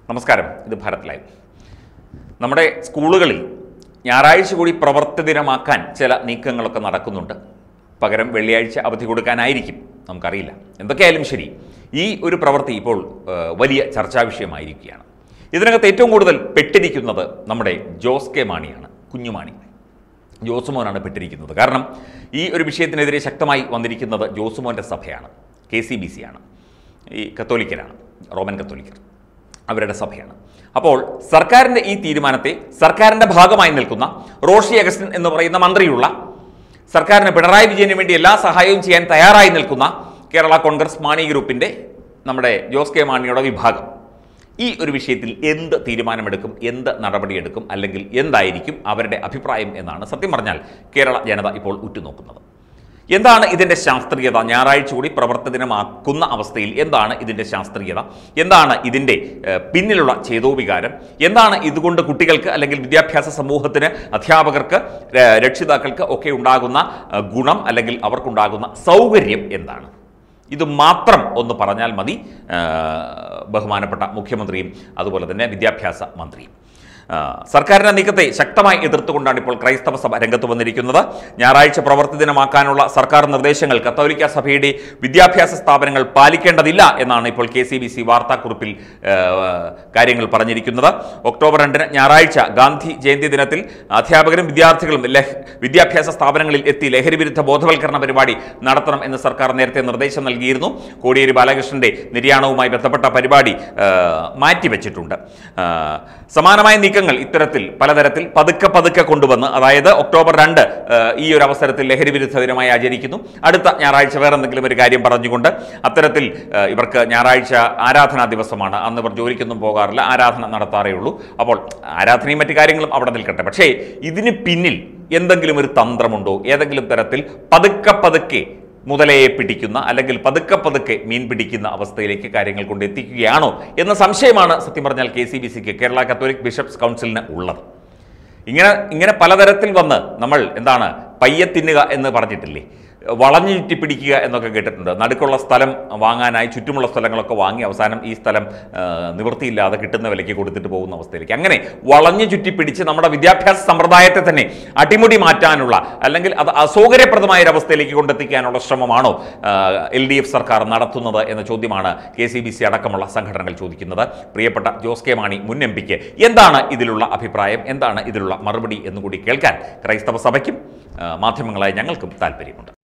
നമസ്കാരം ഇത് ഭാരത് ലൈവ് നമ്മുടെ സ്കൂളുകളിൽ ഞായറാഴ്ച കൂടി പ്രവർത്തി ദിനമാക്കാൻ ചില നീക്കങ്ങളൊക്കെ നടക്കുന്നുണ്ട് പകരം വെള്ളിയാഴ്ച അവധി കൊടുക്കാനായിരിക്കും നമുക്കറിയില്ല എന്തൊക്കെയായാലും ശരി ഈ ഒരു പ്രവൃത്തി ഇപ്പോൾ ഏഹ്, വലിയ ചർച്ചാ വിഷയമായിരിക്കുകയാണ് ഇതിനകത്ത് ഏറ്റവും കൂടുതൽ പെട്ടിരിക്കുന്നത് നമ്മുടെ ജോസ് കെ മാണിയാണ് കുഞ്ഞുമാണി ജോസുമോനാണ് പെട്ടിരിക്കുന്നത് കാരണം ഈ ഒരു വിഷയത്തിനെതിരെ ശക്തമായി വന്നിരിക്കുന്നത് ജോസുമോൻ്റെ സഭയാണ് കെ സി ബി സി ആണ് ഈ കത്തോലിക്കരാണ് റോമൻ കത്തോലിക്കർ അവരുടെ സഭയാണ് അപ്പോൾ സർക്കാരിൻ്റെ ഈ തീരുമാനത്തെ സർക്കാരിൻ്റെ ഭാഗമായി നിൽക്കുന്ന റോഷി അഗസ്റ്റിൻ എന്ന് പറയുന്ന മന്ത്രിയുള്ള സർക്കാരിന് പിണറായി വിജയന് വേണ്ടി എല്ലാ സഹായവും ചെയ്യാൻ തയ്യാറായി നിൽക്കുന്ന കേരള കോൺഗ്രസ് മാണി ഗ്രൂപ്പിൻ്റെ നമ്മുടെ ജോസ് കെ മാണിയുടെ വിഭാഗം ഈ ഒരു വിഷയത്തിൽ എന്ത് തീരുമാനമെടുക്കും എന്ത് നടപടിയെടുക്കും അല്ലെങ്കിൽ എന്തായിരിക്കും അവരുടെ അഭിപ്രായം എന്നാണ് സത്യം പറഞ്ഞാൽ കേരള ജനത ഇപ്പോൾ ഉറ്റുനോക്കുന്നത് എന്താണ് ഇതിൻ്റെ ശാസ്ത്രീയത ഞായറാഴ്ച കൂടി പ്രവർത്തി ദിനമാക്കുന്ന അവസ്ഥയിൽ എന്താണ് ഇതിൻ്റെ ശാസ്ത്രീയത എന്താണ് ഇതിൻ്റെ ഏഹ്, പിന്നിലുള്ള ചേതോവികാരം എന്താണ് ഇതുകൊണ്ട് കുട്ടികൾക്ക് അല്ലെങ്കിൽ വിദ്യാഭ്യാസ സമൂഹത്തിന് അധ്യാപകർക്ക് ഏഹ്, രക്ഷിതാക്കൾക്ക് ഒക്കെ ഉണ്ടാകുന്ന ഏഹ്, ഗുണം അല്ലെങ്കിൽ അവർക്കുണ്ടാകുന്ന സൗകര്യം എന്താണ് ഇത് മാത്രം ഒന്ന് പറഞ്ഞാൽ മതി ആ, ബഹുമാനപ്പെട്ട മുഖ്യമന്ത്രിയും അതുപോലെ തന്നെ വിദ്യാഭ്യാസ മന്ത്രിയും ആ, സർക്കാരിന്റെ നീക്കത്തെ ശക്തമായി എതിർത്തുകൊണ്ടാണ് ഇപ്പോൾ ക്രൈസ്തവ സഭ രംഗത്ത് വന്നിരിക്കുന്നത് ഞായറാഴ്ച പ്രവൃത്തി ദിനമാക്കാനുള്ള സർക്കാർ നിർദ്ദേശങ്ങൾ കത്തോലിക്ക സഭയുടെ വിദ്യാഭ്യാസ സ്ഥാപനങ്ങൾ പാലിക്കേണ്ടതില്ല എന്നാണ് ഇപ്പോൾ കെ സി ബി സി വാർത്താക്കുറിപ്പിൽ ആ, കാര്യങ്ങൾ പറഞ്ഞിരിക്കുന്നത് ഒക്ടോബർ രണ്ടിന് ഞായറാഴ്ച ഗാന്ധി ജയന്തി ദിനത്തിൽ അധ്യാപകരും വിദ്യാർത്ഥികളും ലഹ വിദ്യാഭ്യാസ സ്ഥാപനങ്ങളിൽ എത്തി ലഹരി വിരുദ്ധ ബോധവൽക്കരണ പരിപാടി നടത്തണം എന്ന് സർക്കാർ നേരത്തെ നിർദ്ദേശം നൽകിയിരുന്നു കോടിയേരി ബാലകൃഷ്ണന്റെ നിര്യാണവുമായി ബന്ധപ്പെട്ട പരിപാടി ആ, മാറ്റിവെച്ചിട്ടുണ്ട് ആ, സമാനമായ നീക്കങ്ങൾ ഇത്തരത്തിൽ പലതരത്തിൽ പതുക്കെ പതുക്കെ കൊണ്ടുവന്ന് അതായത് ഒക്ടോബർ രണ്ട് ആ, ഈ ഒരു അവസരത്തിൽ ലഹരി വിരുദ്ധ ദിനമായി ആചരിക്കുന്നു അടുത്ത ഞായറാഴ്ച വേറെ എന്തെങ്കിലും ഒരു കാര്യം പറഞ്ഞുകൊണ്ട് അത്തരത്തിൽ ആ, ഇവർക്ക് ഞായറാഴ്ച ആരാധനാ ദിവസമാണ് അന്ന് ഇവർ ജോലിക്കൊന്നും പോകാറില്ല ആരാധന നടത്താറേ ഉള്ളൂ അപ്പോൾ ആരാധനയും മറ്റു കാര്യങ്ങളും അവിടെ നിൽക്കട്ടെ പക്ഷേ ഇതിന് പിന്നിൽ എന്തെങ്കിലും ഒരു തന്ത്രമുണ്ടോ ഏതെങ്കിലും തരത്തിൽ പതുക്കെ പതുക്കെ മുതലയെ പിടിക്കുന്ന അല്ലെങ്കിൽ പതുക്കെ പതുക്കെ മീൻ പിടിക്കുന്ന അവസ്ഥയിലേക്ക് കാര്യങ്ങൾ കൊണ്ട് എത്തിക്കുകയാണോ എന്ന സംശയമാണ് സത്യം പറഞ്ഞാൽ കെ സി ബി സിക്ക് കേരള കത്തോലിക് ബിഷപ്സ് കൗൺസിലിന് ഉള്ളത് ഇങ്ങനെ ഇങ്ങനെ പലതരത്തിൽ വന്ന് നമ്മൾ എന്താണ് പയ്യെ തിന്നുക എന്ന് പറഞ്ഞിട്ടില്ലേ വളഞ്ഞു ചുറ്റി പിടിക്കുക എന്നൊക്കെ കേട്ടിട്ടുണ്ട് നടുക്കുള്ള സ്ഥലം വാങ്ങാനായി ചുറ്റുമുള്ള സ്ഥലങ്ങളൊക്കെ വാങ്ങി അവസാനം ഈ സ്ഥലം ആ, നിവൃത്തിയില്ലാതെ കിട്ടുന്ന വിലയ്ക്ക് കൊടുത്തിട്ട് പോകുന്ന അവസ്ഥയിലേക്ക് അങ്ങനെ വളഞ്ഞു ചുറ്റി പിടിച്ച് നമ്മുടെ വിദ്യാഭ്യാസ സമ്പ്രദായത്തെ തന്നെ അടിമുടി മാറ്റാനുള്ള അല്ലെങ്കിൽ അത് അസൗകര്യപ്രദമായ ഒരു അവസ്ഥയിലേക്ക് കൊണ്ടെത്തിക്കാനുള്ള ശ്രമമാണോ എൽ ഡി എഫ് സർക്കാർ നടത്തുന്നത് എന്ന ചോദ്യമാണ് കെ സി ബി സി അടക്കമുള്ള സംഘടനകൾ ചോദിക്കുന്നത് പ്രിയപ്പെട്ട ജോസ് കെ മാണി മുൻ എം പിക്ക് എന്താണ് ഇതിലുള്ള അഭിപ്രായം എന്താണ് ഇതിലുള്ള മറുപടി എന്നുകൂടി കേൾക്കാൻ ക്രൈസ്തവ സഭയ്ക്കും ആ, മാധ്യമങ്ങളായ ഞങ്ങൾക്കും താല്പര്യമുണ്ട്